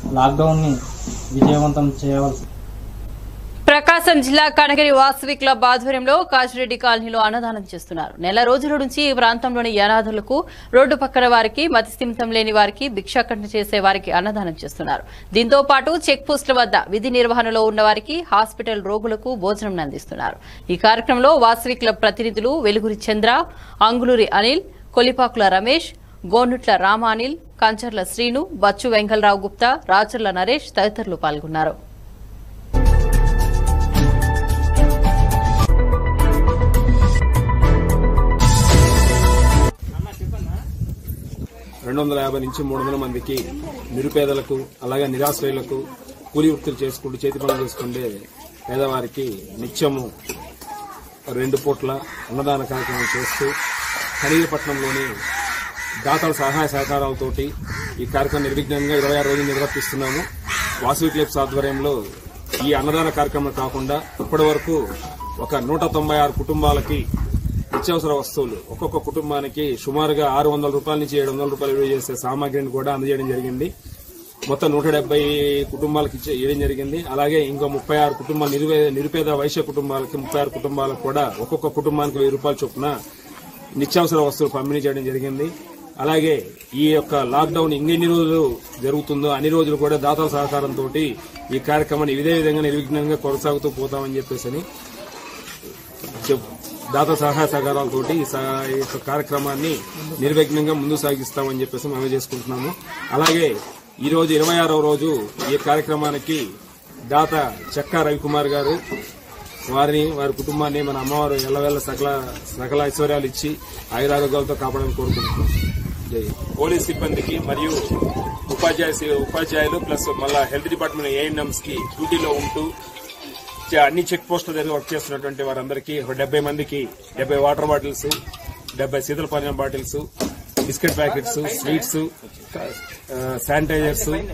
లాక్డౌన్ని విజయవంతం చేయవలసి ప్రకాశం జిల్లా కనగిరి వాసవి క్లబ్ ఆధ్వర్యంలో కాశిరెడ్డి కాలనీలో అన్నదానం చేస్తున్నారు నెల రోజుల నుంచి ఈ ప్రాంతంలోని అనాథులకు రోడ్డు పక్కన వారికి మతిస్థిమితం లేని వారికి భిక్షాటన చేసే వారికి అన్నదానం చేస్తున్నారు దీంతో పాటు చెక్ పోస్టుల వద్ద విధి నిర్వహణలో ఉన్న వారికి హాస్పిటల్ రోగులకు భోజనం అందిస్తున్నారు ఈ కార్యక్రమంలో వాసవి క్లబ్ ప్రతినిధులు వెలుగురి చంద్ర అంగులూరి అనిల్ కొలిపాకుల రమేష్ గోనుట్ల రామానిల్ కంచర్ల శ్రీను బచ్చు వెంకలరావు గుప్తా రాచర్ల నరేష్ తదితరులు పాల్గొన్నారు రెండు వందల యాభై నుంచి మూడు వందల మందికి నిరుపేదలకు అలాగే నిరాశ్రయులకు కూలి వృత్తులు చేసుకుంటూ చేతి పనులు చేసుకుంటే పేదవారికి నిత్యము రెండు పూట్ల అన్నదాన కార్యక్రమం చేస్తూ కనీయపట్నంలోని దాతల సహాయ సహకారాలతోటి ఈ కార్యక్రమం నిర్విఘ్నంగా ఇరవై ఆరు రోజులు నిర్వర్తిస్తున్నాము వాసవి క్లబ్స్ ఆధ్వర్యంలో ఈ అన్నదాన కార్యక్రమం కాకుండా ఇప్పటి వరకు ఒక నూట తొంభై ఆరు కుటుంబాలకి నిత్యావసర వస్తువులు ఒక్కొక్క కుటుంబానికి సుమారుగా ఆరు వందల రూపాయల నుంచి ఏడు వందల రూపాయలు విలువ చేసే సామాగ్రిని కూడా అందజేయడం జరిగింది మొత్తం నూట డెబ్బై కుటుంబాలకు ఇచ్చే ఇవ్వడం జరిగింది అలాగే ఇంకో ముప్పై ఆరు కుటుంబాలు నిరుపే- నిరుపేద వైశ్య కుటుంబాలకి ముప్పై ఆరు కుటుంబాలకు కూడా ఒక్కొక్క కుటుంబానికి వెయ్యి రూపాయల చొప్పున నిత్యావసర వస్తువులు పంపిణీ చేయడం జరిగింది అలాగే ఈ యొక్క లాక్డౌన్ ఇంకెన్ని రోజులు జరుగుతుందో అన్ని రోజులు కూడా దాతల సహకారంతో ఈ కార్యక్రమాన్ని ఇదే విధంగా నిర్విఘ్నంగా కొనసాగుతూ పోతామని చెప్పేసి అని చెప్- దాత సహాయ సహకారాలతోటి ఈ స- ఈ యొక్క కార్యక్రమాన్ని నిర్విఘ్నంగా ముందు సాగిస్తామని చెప్పేసి మనం చేసుకుంటున్నాము అలాగే ఈ రోజు ఇరవై ఆరవ రోజు ఈ కార్యక్రమానికి దాత చెక్కా రవికుమార్ గారు వారిని వారి కుటుంబాన్ని మన అమ్మవారు ఎల్లవేళ సకల సకల ఐశ్వర్యాలు ఇచ్చి ఆయురారోగ్యాలతో కాపాడాలని కోరుకుంటున్నాం జై పోలీస్ సిబ్బందికి మరియు ఉపాధ్యాయ ఉపాధ్యాయులు ప్లస్ మళ్ళా హెల్త్ డిపార్ట్మెంట్ ఏఎన్ఎంస్ కి డ్యూటీలో ఉంటూ చ- అన్ని చెక్ పోస్టుల దగ్గర వర్క్ చేస్తున్నటువంటి వారందరికీ ఒక డెబ్బై మందికి డెబ్బై వాటర్ బాటిల్స్ డెబ్బై శీతల పానీయం bottles biscuit packets sweets sanitizers